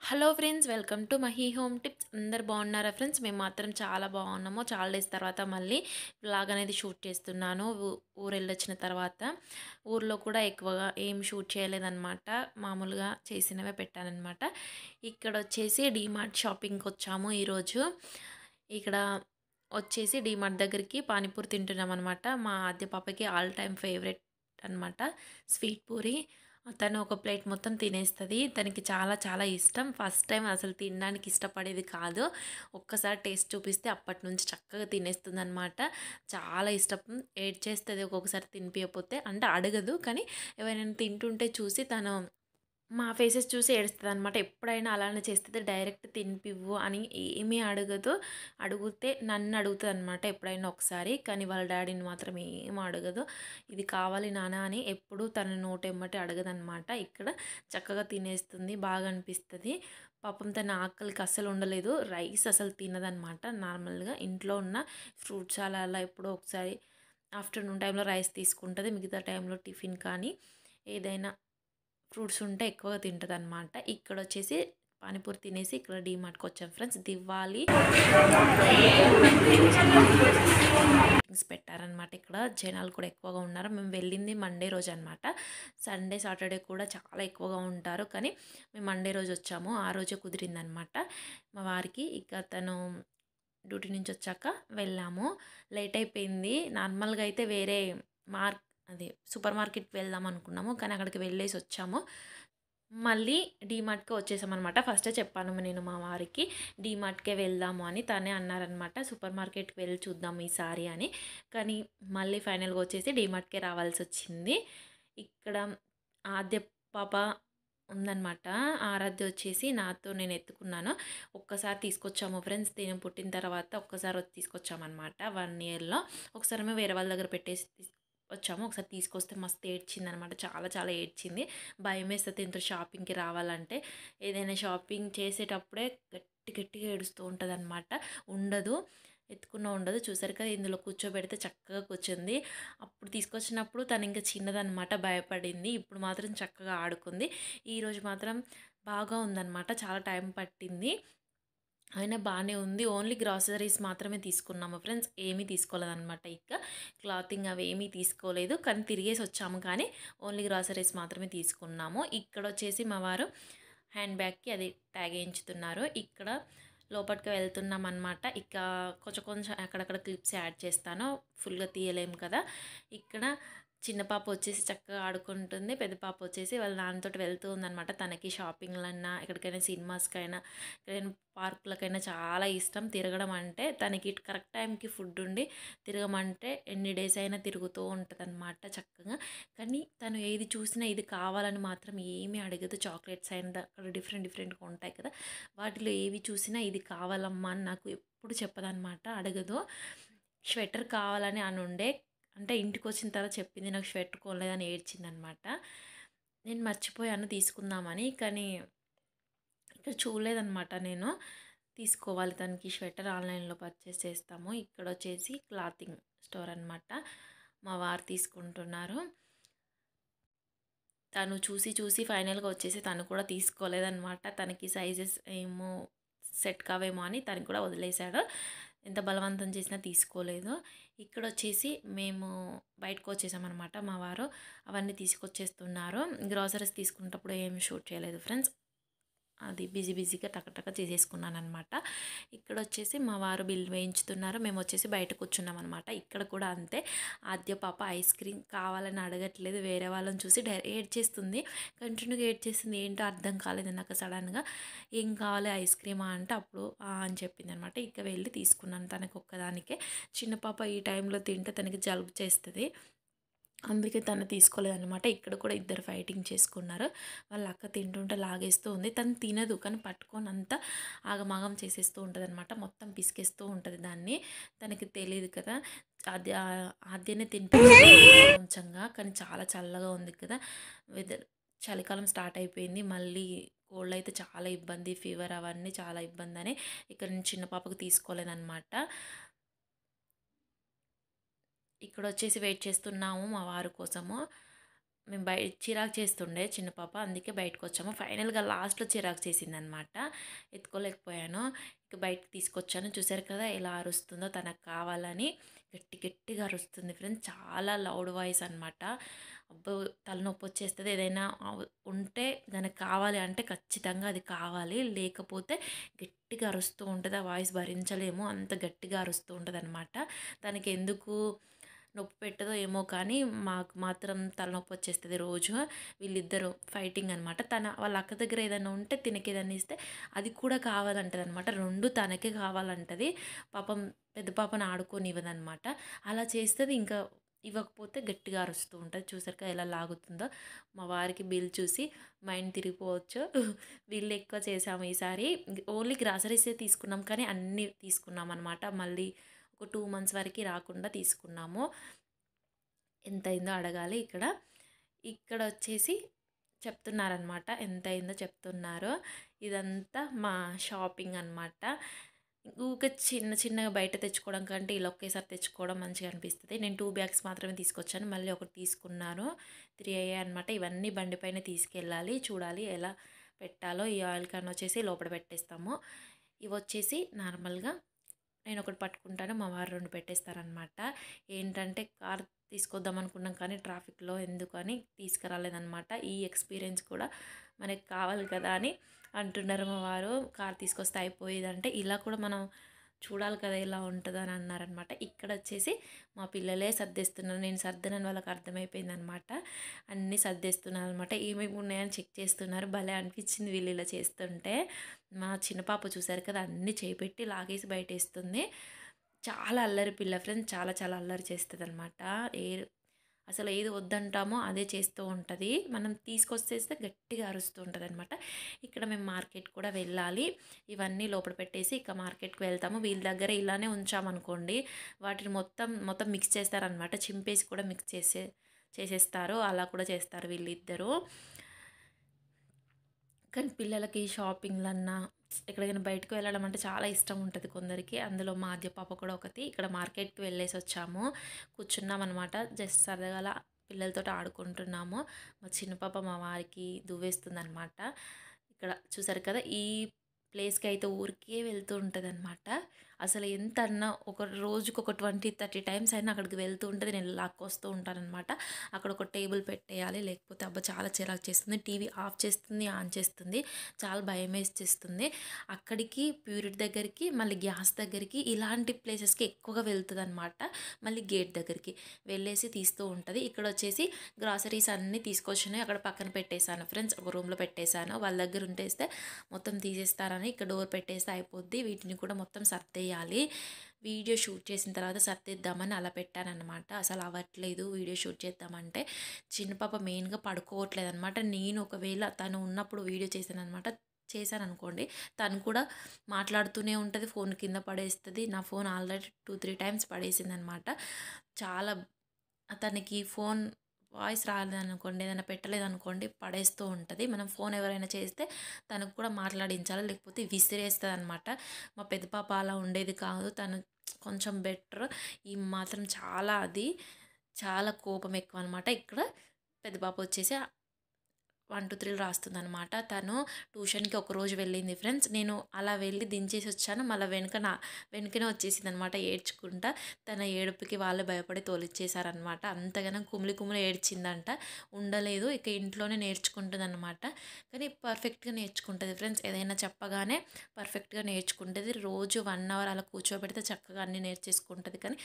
hello friends welcome to Mahi home tips అందరు బాగున్నారా friends మేము మాత్రం చాలా బాగున్నాము చాలా డేస్ తర్వాత మళ్ళీ వ్లాగ్ అనేది షూట్ చేస్తున్నాను ఊ- ఊరు వెళ్ళొచ్చిన తర్వాత ఊర్లో కూడా ఎక్కువగా ఏం షూట్ చేయలేదన్నమాట మామూలుగా చేసినవే పెట్టానన్నమాట ఇక్కడ వచ్చేసి డీమార్ట్ షాపింగ్కి వచ్చాము ఈరోజు ఇక్కడ వచ్చేసి డీమార్ట్ దగ్గరికి పానీపూరి తింటున్నాం అనమాట మా ఆద్య పాపకి ఆల్ టైమ్ ఫేవరెట్ అనమాట స్వీట్ పూరి తను ఒక ప్లేట్ మొత్తం తినేస్తుంది తనకి చాలా చాలా ఇష్టం ఫస్ట్ టైం అసలు తినడానికి ఇష్టపడేది కాదు ఒక్కసారి టేస్ట్ చూపిస్తే అప్పటి నుంచి చక్కగా తినేస్తుంది అనమాట చాలా ఇష్టం ఏడ్ చేస్తుంది ఒక్కొక్కసారి తినిపించకపోతే అంటే అడగదు కానీ ఎవరైనా తింటుంటే చూసి తను మా ఫేసెస్ చూసి ఏడుస్తుంది అనమాట ఎప్పుడైనా అలానే చేస్తుంది డైరెక్ట్ తినిపివ్వు అని ఏమీ అడగదు అడిగితే నన్ను అడుగుతుంది అనమాట ఎప్పుడైనా ఒకసారి కానీ వాళ్ళ డాడీని మాత్రం ఏం అడగదు ఇది కావాలి నాన్న అని ఎప్పుడు తన నోటెమ్మటి అడగదనమాట ఇక్కడ చక్కగా తినేస్తుంది బాగా అనిపిస్తుంది పాపం తన ఆకలికి అస్సలు ఉండలేదు రైస్ అసలు తినదనమాట నార్మల్గా ఇంట్లో ఉన్న ఫ్రూట్స్ అలా అలా ఎప్పుడో ఒకసారి ఆఫ్టర్నూన్ టైంలో రైస్ తీసుకుంటుంది మిగతా టైంలో టిఫిన్ కానీ ఏదైనా ఫ్రూట్స్ ఉంటే ఎక్కువగా తింటుంది అనమాట ఇక్కడ వచ్చేసి పానీపూరి తినేసి ఇక్కడ డీమార్ట్కి వచ్చాం ఫ్రెండ్స్ దివాళీ పెట్టారనమాట ఇక్కడ జనాలు కూడా ఎక్కువగా ఉన్నారు మేము వెళ్ళింది మండే రోజు అనమాట సండే సాటర్డే కూడా చాలా ఎక్కువగా ఉంటారు కానీ మేము మండే రోజు వచ్చాము ఆ రోజే కుదిరిందనమాట మా వారికి ఇక తను డ్యూటీ నుంచి వచ్చాక వెళ్ళాము లేట్ అయిపోయింది నార్మల్గా అయితే వేరే మార్క్ అది సూపర్ మార్కెట్కి వెళ్దాం అనుకున్నాము కానీ అక్కడికి వెళ్ళేసి వచ్చాము మళ్ళీ డీమార్ట్కి వచ్చేసామన్నమాట ఫస్టే చెప్పాను నేను మా వారికి డీమార్ట్కే వెళ్దాము అని తనే అన్నారనమాట సూపర్ మార్కెట్కి వెళ్ళి చూద్దాం ఈసారి అని కానీ మళ్ళీ ఫైనల్గా వచ్చేసి డీమార్ట్కే రావాల్సి వచ్చింది ఇక్కడ ఆద్య పాప ఉందన్నమాట ఆరాధ్య వచ్చేసి నాతో నేను ఎత్తుకున్నాను ఒక్కసారి తీసుకొచ్చాము ఫ్రెండ్స్ నేను పుట్టిన తర్వాత ఒక్కసారి వచ్చి తీసుకొచ్చామన్నమాట వన్ ఇయర్లో ఒకసారి మేము వేరే వాళ్ళ దగ్గర పెట్టేసి తీస్- వచ్చాము ఒకసారి తీసుకొస్తే మస్తు ఏడ్చింది అనమాట చాలా చాలా ఏడ్చింది భయం వేస్తుంది ఇంత షాపింగ్కి రావాలంటే ఏదైనా షాపింగ్ చేసేటప్పుడే గట్టి గట్టిగా ఏడుస్తూ ఉంటుంది అనమాట ఉండదు ఎత్తుకున్న ఉండదు చూసారు కదా ఇందులో కూర్చోబెడితే చక్కగా కూర్చుంది అప్పుడు తీసుకొచ్చినప్పుడు తను ఇంకా చిన్నదనమాట భయపడింది ఇప్పుడు మాత్రం చక్కగా ఆడుకుంది ఈరోజు మాత్రం బాగా ఉందన్నమాట చాలా టైం పట్టింది అయినా బాగానే ఉంది ఓన్లీ గ్రాసరీస్ మాత్రమే తీసుకున్నాము ఫ్రెండ్స్ ఏమీ తీసుకోలేదన్నమాట ఇక క్లాతింగ్ అవి ఏమీ తీసుకోలేదు కానీ తిరిగేసి వచ్చాము కానీ ఓన్లీ గ్రాసరీస్ మాత్రమే తీసుకున్నాము ఇక్కడ వచ్చేసి మా వారు హ్యాండ్ బ్యాగ్కి అది ట్యాగ్ వేయించుతున్నారు ఇక్కడ లోపలికి వెళ్తున్నాం అనమాట ఇక కొంచెం కొంచెం అక్కడక్కడ క్లిప్స్ యాడ్ చేస్తాను ఫుల్గా తీయలేము కదా ఇక్కడ చిన్న పాప వచ్చేసి చక్కగా ఆడుకుంటుంది పెద్ద పాప వచ్చేసి వాళ్ళ నాన్నతో వెళ్తూ ఉందన్నమాట తనకి షాపింగ్లన్నా ఎక్కడికైనా సినిమాస్కైనా ఎక్కడైనా పార్కులకైనా చాలా ఇష్టం తిరగడం అంటే తనకి కరెక్ట్ టైంకి ఫుడ్ ఉండి తిరగమంటే ఎన్ని డేస్ అయినా తిరుగుతూ ఉంటుంది అనమాట చక్కగా కానీ తను ఏది చూసినా ఇది కావాలని మాత్రం ఏమీ అడగదు చాక్లెట్స్ అయినా అక్కడ డిఫరెంట్ డిఫరెంట్గా ఉంటాయి కదా వాటిలో ఏవి చూసినా ఇది కావాలమ్మా అని నాకు ఎప్పుడు చెప్పదన్నమాట అడగదు స్వెటర్ కావాలని అని ఉండే అంటే ఇంటికి వచ్చిన తర్వాత చెప్పింది నాకు స్వెటర్ కొనలేదని ఏడ్చిందనమాట నేను మర్చిపోయాను తీసుకుందామని కానీ ఇక్కడ చూడలేదన్నమాట నేను తీసుకోవాలి తనకి స్వెటర్ ఆన్లైన్లో పర్చేస్ చేస్తాము ఇక్కడ వచ్చేసి క్లాతింగ్ స్టోర్ అనమాట మా వారు తీసుకుంటున్నారు తను చూసి చూసి ఫైనల్గా వచ్చేసి తను కూడా తీసుకోలేదన్నమాట తనకి సైజెస్ ఏమో సెట్ కావేమో అని తను కూడా వదిలేశాడు ఎంత బలవంతం చేసినా తీసుకోలేదు ఇక్కడ వచ్చేసి మేము బయటకు వచ్చేసామన్నమాట మా వారు అవన్నీ తీసుకొచ్చేస్తున్నారు గ్రాసరీస్ తీసుకున్నప్పుడు ఏమి షూట్ చేయలేదు ఫ్రెండ్స్ అది బిజీ బిజీగా టకటక చేసేసుకున్నాను అనమాట ఇక్కడ వచ్చేసి మా వారు బిల్ వేయించుతున్నారు మేము వచ్చేసి బయట కూర్చున్నాం అనమాట ఇక్కడ కూడా అంతే ఆద్య పాప ఐస్ క్రీమ్ కావాలని అడగట్లేదు వేరే వాళ్ళని చూసి డై ఏడ్ చేస్తుంది కంటిన్యూగా ఏడ్ చేస్తుంది ఏంటో అర్థం కాలేదు నాకు సడన్గా ఏం కావాలి ఐస్ క్రీమా అంటే అప్పుడు "ఆ" అని చెప్పింది అనమాట ఇక వెళ్ళి తీసుకున్నాను తనకు ఒక్కదానికే చిన్న పాప ఈ టైంలో తింటే తనకి జలుబు చేస్తుంది అందుకే తను తీసుకోలేదన్నమాట ఇక్కడ కూడా ఇద్దరు ఫైటింగ్ చేసుకున్నారు వాళ్ళ అక్క తింటుంటే లాగేస్తూ ఉంది తను తినదు కానీ పట్టుకొని అంతా ఆగమాగం చేసేస్తూ ఉంటుంది అనమాట మొత్తం పిసికేస్తూ ఉంటుంది దాన్ని తనకి తెలియదు కదా ఆద్య ఆద్యనే తింటుంది కొంచెంగా కానీ చాలా చల్లగా ఉంది కదా వెదర్ చలికాలం స్టార్ట్ అయిపోయింది మళ్ళీ కోల్డ్ అయితే చాలా ఇబ్బంది ఫీవర్ అవన్నీ చాలా ఇబ్బంది అని ఇక్కడ నుంచి చిన్న పాపకు తీసుకోలేదన్నమాట ఇక్కడ వచ్చేసి వెయిట్ చేస్తున్నాము మా వారి కోసము మేము బయ చిరాకు చేస్తుండే చిన్న పాప అందుకే బయటకు వచ్చాము ఫైనల్గా లాస్ట్లో చిరాకు చేసిందనమాట ఎత్తుకోలేకపోయాను ఇక బయటకు తీసుకొచ్చాను చూసారు కదా ఎలా అరుస్తుందో తనకు కావాలని గట్టి గట్టిగా అరుస్తుంది ఫ్రెండ్స్ చాలా లౌడ్ వాయిస్ అనమాట అబ్బో తలనొప్పి వచ్చేస్తుంది ఏదైనా అవ- ఉంటే దానికి కావాలి అంటే ఖచ్చితంగా అది కావాలి లేకపోతే గట్టిగా అరుస్తూ ఉంటుంది ఆ వాయిస్ భరించలేము అంత గట్టిగా అరుస్తూ ఉంటుంది అనమాట తనకి ఎందుకు నొప్పి పెట్టదో ఏమో కానీ మాకు మాత్రం తలనొప్పి వచ్చేస్తుంది రోజు వీళ్ళిద్దరు ఫైటింగ్ అనమాట తన వాళ్ళ అక్క దగ్గర ఏదైనా ఉంటే తినకి ఏదైనా ఇస్తే అది కూడా కావాలంటది అనమాట రెండు తనకే కావాలంటది పాపం పెద్ద పాపను ఆడుకొని ఇవ్వదనమాట అలా చేస్తుంది ఇంకా ఇవ్వకపోతే గట్టిగా అరుస్తూ ఉంటుంది చూసారు కదా ఎలా లాగుతుందో మా వారికి బిల్ చూసి మైండ్ తిరిగిపోవచ్చు బిల్ ఎక్కువ చేసాము ఈసారి ఓన్లీ గ్రాసరీసే తీసుకున్నాం కానీ అన్నీ తీసుకున్నాం అనమాట మళ్ళీ ఒక టూ మంత్స్ వరకు రాకుండా తీసుకున్నాము ఎంత అయిందో అడగాలి ఇక్కడ ఇక్కడ వచ్చేసి చెప్తున్నారనమాట ఎంత అయిందో చెప్తున్నారు ఇదంతా మా షాపింగ్ అనమాట ఊకే చిన్న చిన్నగా బయట తెచ్చుకోవడం కంటే ఇలా ఒకేసారి తెచ్చుకోవడం మంచిగా అనిపిస్తుంది నేను టూ బ్యాగ్స్ మాత్రమే తీసుకొచ్చాను మళ్ళీ ఒకటి తీసుకున్నాను త్రీ అయ్యాయి అనమాట ఇవన్నీ బండిపైన తీసుకెళ్ళాలి చూడాలి ఎలా పెట్టాలో ఈ ఆయిల్ క్యాన్ వచ్చేసి లోపల పెట్టేస్తాము ఇవి వచ్చేసి నార్మల్గా నేను ఒకటి పట్టుకుంటాను మా వారు రెండు పెట్టేస్తారనమాట ఏంటంటే కార్ తీసుకొద్దాం అనుకున్నాం కానీ ట్రాఫిక్లో ఎందుకు అని తీసుకురాలేదనమాట ఈ ఎక్స్పీరియన్స్ కూడా మనకి కావాలి కదా అని అంటున్నారు మా వారు కార్ తీసుకొస్తే అయిపోయేదంటే ఇలా కూడా మనం చూడాలి కదా ఎలా ఉంటుందో అని అన్నారనమాట ఇక్కడ వచ్చేసి మా పిల్లలే సర్దేస్తున్నారు నేను సర్దనని వాళ్ళకి అర్థమైపోయింది అనమాట అన్నీ సర్దేస్తున్నారు అనమాట ఏమేమి ఉన్నాయని చెక్ చేస్తున్నారు భలే అనిపించింది వీళ్ళు ఇలా చేస్తుంటే మా చిన్న పాప చూసారు కదా అన్నీ చేపెట్టి లాగేసి బయట వేస్తుంది చాలా అల్లరి పిల్ల ఫ్రెండ్స్ చాలా చాలా అల్లరి చేస్తుంది అనమాట ఏ అసలు ఏది వద్దంటామో అదే చేస్తూ ఉంటుంది మనం తీసుకొచ్చేస్తే గట్టిగా అరుస్తూ ఉంటుంది అనమాట ఇక్కడ మేము మార్కెట్ కూడా వెళ్ళాలి ఇవన్నీ లోపల పెట్టేసి ఇక మార్కెట్కి వెళ్తాము వీళ్ళ దగ్గర ఇలానే ఉంచామనుకోండి వాటిని మొత్తం మొత్తం మిక్స్ చేస్తారనమాట చింపేసి కూడా మిక్స్ చేసే చేసేస్తారు అలా కూడా చేస్తారు వీళ్ళిద్దరూ కానీ పిల్లలకి షాపింగ్లన్నా ఎక్కడికైనా బయటకు వెళ్ళడం అంటే చాలా ఇష్టం ఉంటుంది కొందరికి అందులో మా ఆద్య పాప కూడా ఒకటి ఇక్కడ మార్కెట్కి వెళ్ళేసి వచ్చాము కూర్చున్నాం అనమాట జస్ట్ సరదాగా అలా పిల్లలతో ఆడుకుంటున్నాము మా చిన్న పాప మా వారికి దువ్వేస్తుంది అనమాట ఇక్కడ చూసారు కదా ఈ ప్లేస్కి అయితే ఊరికే వెళ్తూ ఉంటుంది అనమాట అసలు ఎంత అన్నా ఒక రోజుకి ఒక ట్వంటీ థర్టీ టైమ్స్ అయినా అక్కడికి వెళ్తూ ఉంటుంది నేను లాక్కొస్తూ ఉంటానన్నమాట అక్కడ ఒక టేబుల్ పెట్టేయాలి లేకపోతే అబ్బా చాలా చిరాకు చేస్తుంది టీవీ ఆఫ్ చేస్తుంది ఆన్ చేస్తుంది చాలా భయం వేసేస్తుంది అక్కడికి ప్యూరిట్ దగ్గరికి మళ్ళీ గ్యాస్ దగ్గరికి ఇలాంటి ప్లేసెస్కి ఎక్కువగా వెళ్తుంది అనమాట మళ్ళీ గేట్ దగ్గరికి వెళ్ళేసి తీస్తూ ఉంటుంది ఇక్కడ వచ్చేసి గ్రాసరీస్ అన్నీ తీసుకొచ్చినాయి అక్కడ పక్కన పెట్టేశాను ఫ్రెండ్స్ ఒక రూమ్లో పెట్టేశాను వాళ్ళ దగ్గర ఉంటేస్తే మొత్తం తీసేస్తారని ఇక్కడ డోర్ పెట్టేస్తే అయిపోద్ది వీటిని కూడా మొత్తం సర్దేయాలి వీడియో షూట్ చేసిన తర్వాత సర్దిద్దామని అలా పెట్టానన్నమాట అసలు అవ్వట్లేదు వీడియో షూట్ చేద్దామంటే చిన్న పాప మెయిన్గా పడుకోవట్లేదు అనమాట నేను ఒకవేళ తను ఉన్నప్పుడు వీడియో చేశాను అనమాట చేశాను అనుకోండి తను కూడా మాట్లాడుతూనే ఉంటుంది ఫోన్ కింద పడేస్తుంది నా phone already two three times పడేసింది అనమాట చాలా తనకి ఫోన్ వాయిస్ రాలేదనుకోండి ఏదైనా పెట్టలేదనుకోండి పడేస్తూ ఉంటుంది మనం ఫోన్ ఎవరైనా చేస్తే తనకు కూడా మాట్లాడించాలి లేకపోతే విసిరేస్తుంది అనమాట మా పెద్ద పాప అలా ఉండేది కాదు తను కొంచెం బెటర్ ఈ మాత్రం చాలా అది చాలా కోపం ఎక్కువ అనమాట ఇక్కడ పెద్ద పాప వచ్చేసి వన్ టూ త్రీలు రాస్తుంది అనమాట తను ట్యూషన్కి ఒక రోజు వెళ్ళింది ఫ్రెండ్స్ నేను అలా వెళ్ళి దించేసి వచ్చాను మళ్ళీ వెనుక నా వెనుకనే వచ్చేసింది అనమాట ఏడ్చుకుంటా తన ఏడుపుకి వాళ్ళే భయపడి తోలిచ్చేసారనమాట అంతగానో కుమిలి కుమిలి ఏడ్చిందంట ఉండలేదు ఇక ఇంట్లోనే నేర్చుకుంటుంది అనమాట కానీ పర్ఫెక్ట్గా నేర్చుకుంటుంది ఫ్రెండ్స్ ఏదైనా చెప్పగానే పర్ఫెక్ట్గా నేర్చుకుంటుంది రోజు వన్ అవర్ అలా కూర్చోబెడితే చక్కగా అన్నీ నేర్చేసుకుంటుంది కానీ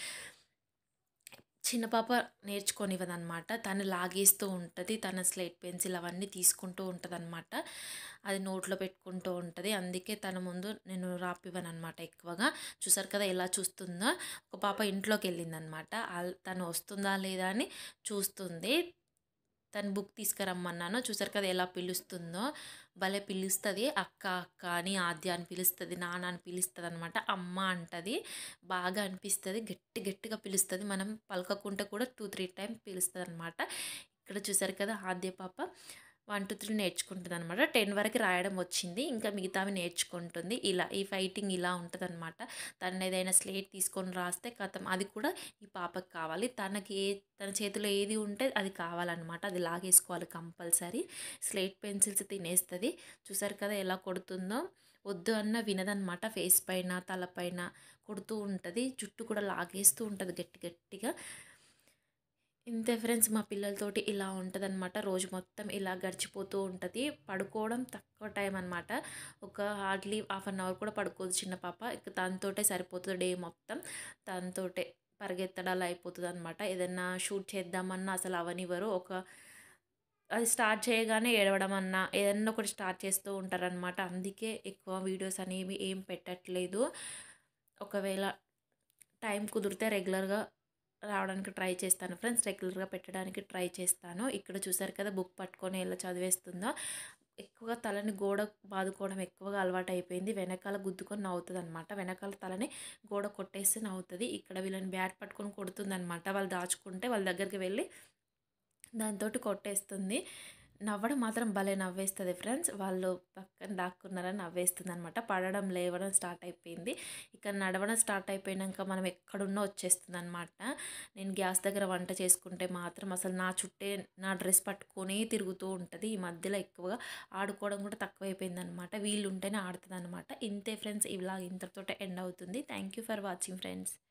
చిన్న పాప నేర్చుకోనివ్వదన్నమాట తను లాగేస్తూ ఉంటుంది తన స్లేట్ పెన్సిల్ అవన్నీ తీసుకుంటూ ఉంటుంది అనమాట అది నోట్లో పెట్టుకుంటూ ఉంటుంది అందుకే తన ముందు నేను రాపివ్వను అనమాట ఎక్కువగా చూసారు కదా ఎలా చూస్తుందో ఒక పాప ఇంట్లోకి వెళ్ళిందనమాట తను వస్తుందా లేదా అని చూస్తుంది తను బుక్ తీసుకురమ్మన్నాను చూసారు కదా ఎలా పిలుస్తుందో భలే పిలుస్తుంది అక్క అక్క అని ఆద్య అని పిలుస్తుంది నాన్న అని పిలుస్తుంది అనమాట అమ్మ అంటది బాగా అనిపిస్తుంది గట్టి గట్టిగా పిలుస్తుంది మనం పలకకుంటే కూడా టూ త్రీ టైం పిలుస్తుంది అనమాట ఇక్కడ చూసారు కదా ఆద్య పాప వన్ టూ త్రీ నేర్చుకుంటుంది అనమాట టెన్ వరకు రాయడం వచ్చింది ఇంకా మిగతావి నేర్చుకుంటుంది ఇలా ఈ ఫైటింగ్ ఇలా ఉంటుంది అనమాట తను ఏదైనా స్లేట్ తీసుకొని రాస్తే కథం అది కూడా ఈ పాపకి కావాలి తనకి ఏ తన చేతిలో ఏది ఉంటే అది కావాలన్నమాట అది లాగేసుకోవాలి కంపల్సరీ స్లేట్ పెన్సిల్స్ తినేస్తుంది చూసారు కదా ఎలా కొడుతుందో వద్దు అన్న వినదనమాట ఫేస్ పైన తలపైన కొడుతూ ఉంటుంది జుట్టు కూడా లాగేస్తూ ఉంటుంది గట్టి గట్టిగా ఇంతే ఫ్రెండ్స్ మా పిల్లలతోటి ఇలా ఉంటుందన్నమాట రోజు మొత్తం ఇలా గడిచిపోతూ ఉంటుంది పడుకోవడం తక్కువ టైం అనమాట ఒక హార్డ్లీ హాఫ్ అన్ అవర్ కూడా పడుకోదు చిన్న పాప ఇక తనతోటే సరిపోతుంది డే మొత్తం తనతోటే పరిగెత్తడాలు అయిపోతుంది అనమాట ఏదైనా షూట్ చేద్దామన్నా అసలు అవనివ్వరు ఒక అది స్టార్ట్ చేయగానే ఏడవడం అన్నా ఏదన్నా ఒకటి స్టార్ట్ చేస్తూ ఉంటారనమాట అందుకే ఎక్కువ వీడియోస్ అనేవి ఏం పెట్టట్లేదు ఒకవేళ టైం కుదిరితే రెగ్యులర్గా రావడానికి ట్రై చేస్తాను ఫ్రెండ్స్ రెగ్యులర్గా పెట్టడానికి ట్రై చేస్తాను ఇక్కడ చూసారు కదా బుక్ పట్టుకొని ఎలా చదివేస్తుందో ఎక్కువగా తలని గోడ బాదుకోవడం ఎక్కువగా అలవాటు అయిపోయింది వెనకాల గుద్దుకొని నవ్వుతుంది అనమాట వెనకాల తలని గోడ కొట్టేస్తే నవ్వుతుంది ఇక్కడ వీళ్ళని బ్యాట్ పట్టుకొని కొడుతుంది అనమాట వాళ్ళు దాచుకుంటే వాళ్ళ దగ్గరికి వెళ్ళి దాంతో కొట్టేస్తుంది నవ్వడం మాత్రం భలే నవ్వేస్తుంది ఫ్రెండ్స్ వాళ్ళు పక్కన దాక్కున్నారని నవ్వేస్తుంది అనమాట పడడం లేవడం స్టార్ట్ అయిపోయింది ఇక నడవడం స్టార్ట్ అయిపోయినాక మనం ఎక్కడున్నా వచ్చేస్తుంది అనమాట నేను గ్యాస్ దగ్గర వంట చేసుకుంటే మాత్రం అసలు నా చుట్టే నా డ్రెస్ పట్టుకొని తిరుగుతూ ఉంటుంది ఈ మధ్యలో ఎక్కువగా ఆడుకోవడం కూడా తక్కువైపోయింది అనమాట వీళ్ళు ఉంటేనే ఆడుతుంది అనమాట ఇంతే ఫ్రెండ్స్ ఇలా ఇంతటితో ఎండ్ అవుతుంది thank you for watching friends